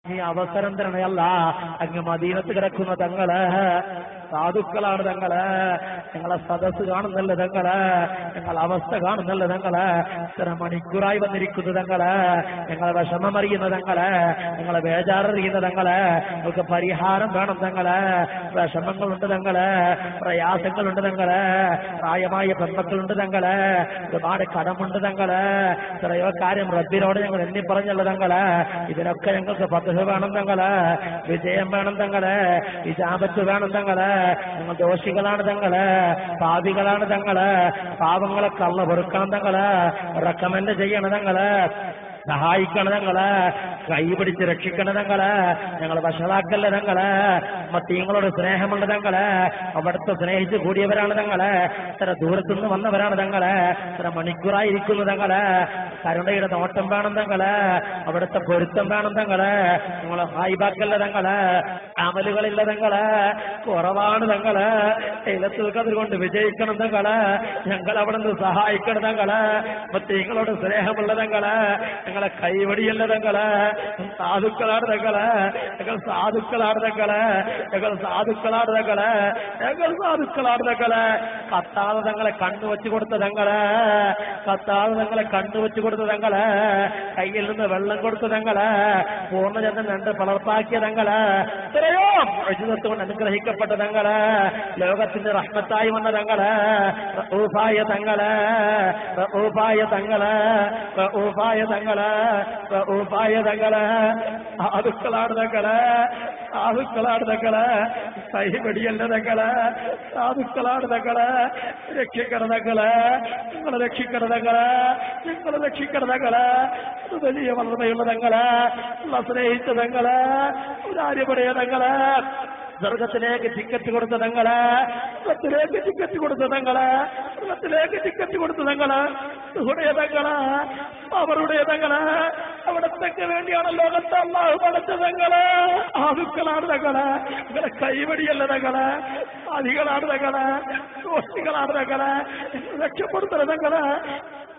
നീ അവസരം തരണയല്ല അങ്ങ് മദീനത്ത് കിടക്കുന്ന തങ്ങള് സാധുക്കളാണ് തങ്ങള് ഞങ്ങളെ സദസ് കാണുന്നല്ല തങ്ങള് ഞങ്ങളെ അവസ്ഥ കാണുന്നല്ല തങ്ങള് ഇത്ര മണിക്കൂറായി വന്നിരിക്കുന്നു തങ്ങള് ഞങ്ങളെ വിഷമമറിയുന്ന തങ്ങള് ഞങ്ങളെ ബേജാററിയുന്ന തങ്ങള് ഞങ്ങൾക്ക് പരിഹാരം വേണം തങ്ങള് വിഷമങ്ങളുണ്ട് തങ്ങള് പ്രയാസങ്ങളുണ്ട് തങ്ങള് പ്രായമായ പെൺമക്കളുണ്ട് തങ്ങള് ഒരുപാട് കടമുണ്ട് തങ്ങള് എത്രയോ കാര്യം റബ്ബിനോട് ഞങ്ങൾ എണ്ണി പറഞ്ഞല്ലോ തങ്ങള് ഇതിനൊക്കെ ഞങ്ങൾക്ക് പദ്ധതി വേണം തങ്ങള് വിജയം വേണം തങ്ങള് ഇജാബത്ത് വേണം തങ്ങള് ഞങ്ങൾ ദോഷികളാണ് തങ്ങള് പാപികളാണ് തങ്ങള് പാവങ്ങളെ കള്ള പൊറുക്കണം തങ്ങള് റെക്കമെൻഡ് ചെയ്യണം തങ്ങള് സഹായിക്കണം തങ്ങള് കൈ പിടിച്ച് രക്ഷിക്കണം തങ്ങള് ഞങ്ങൾ വഷളാക്കല്ല തങ്ങള് മറ്റീങ്ങളോട് സ്നേഹമുണ്ട് തങ്ങള് അവിടുത്തെ സ്നേഹിച്ച് കൂടിയവരാണ് തങ്ങള് ഇത്ര ദൂരത്തുനിന്ന് വന്നവരാണ് തങ്ങള് ഇത്ര മണിക്കൂറായിരിക്കുന്നു തങ്ങള് കരുണയുടെ നോട്ടം വേണം തങ്ങള് അവിടുത്തെ പൊരുത്തം വേണം തങ്ങള് നിങ്ങളെ ഹായിബാക്കല്ല തങ്ങള് അമലുകളില്ല തങ്ങള് കുറവാണ് തങ്ങള് ഇലത്തിൽ കതിർ കൊണ്ട് വിജയിക്കണം തങ്ങള് ഞങ്ങൾ അവിടെ നിന്ന് സഹായിക്കണം തങ്ങള് മറ്റീങ്ങളോട് സ്നേഹമുള്ള തങ്ങള് ഞങ്ങളെ കൈവടിയല്ല തങ്ങള് സാധുക്കളാണ് തങ്ങള് ഞങ്ങൾ സാധുക്കളാണ് തങ്ങള് ഞങ്ങൾ സാധുക്കളാണ് തങ്ങള് ഞങ്ങൾ സാധുക്കളാണ് തങ്ങള് കത്താതെ തങ്ങളെ കണ്ണു വെച്ചു കൊടുത്ത തങ്ങള് കത്താതെ തങ്ങളെ കണ്ണു വെച്ചു കൊടുത്ത തങ്ങള് കയ്യിൽ നിന്ന് വെള്ളം കൊടുത്ത തങ്ങള് പൂർണ്ണചന്ദ്രൻ രണ്ട് പളർപ്പാക്കിയ തങ്ങള് ഇത്രയോ കൊണ്ട് അനുഗ്രഹിക്കപ്പെട്ട തങ്ങള് ലോകത്തിന്റെ റഹ്മത്തായി വന്ന തങ്ങള് റഊഫായ തങ്ങള് റഊഫായ തങ്ങള് റഊഫായ തങ്ങള് റഊഫായ തങ്ങള് സാധുക്കളാണ് തങ്ങള് സാധുക്കളാണ് തങ്ങള് സഹിപടിയല്ല തങ്ങള് സാധുക്കളാണ് തങ്ങള് രക്ഷിക്കണ തങ്ങള് നിങ്ങളെ രക്ഷിക്കണ തങ്ങള് നിങ്ങളെ രക്ഷിക്കണ തങ്ങള് ഇത് വലിയ വളർമയുള്ള തങ്ങള് ഉള്ള സ്നേഹിച്ച തങ്ങള് ഉദാര്യപടയ തങ്ങള് സ്വർഗത്തിലേക്ക് ടിക്കറ്റ് കൊടുത്ത തങ്ങള് സ്വർഗത്തിലേക്ക് ടിക്കറ്റ് കൊടുത്ത തങ്ങള് സ്വർഗത്തിലേക്ക് ടിക്കറ്റ് കൊടുത്ത തങ്ങള് സുഹൃടയ തങ്ങള് അവരുടെ തങ്ങള് അവിടത്തേക്ക് വേണ്ടിയാണ് ലോകത്തെ അള്ളാഹു പഠിച്ച തങ്ങള് ആളുക്കളാണ് തങ്ങള് നിങ്ങളെ കൈവടിയല്ല തങ്ങള് അധികളാണ് തങ്ങള് ദോഷികളാണ് തങ്ങള് രക്ഷപ്പെടുത്തണ തങ്ങള്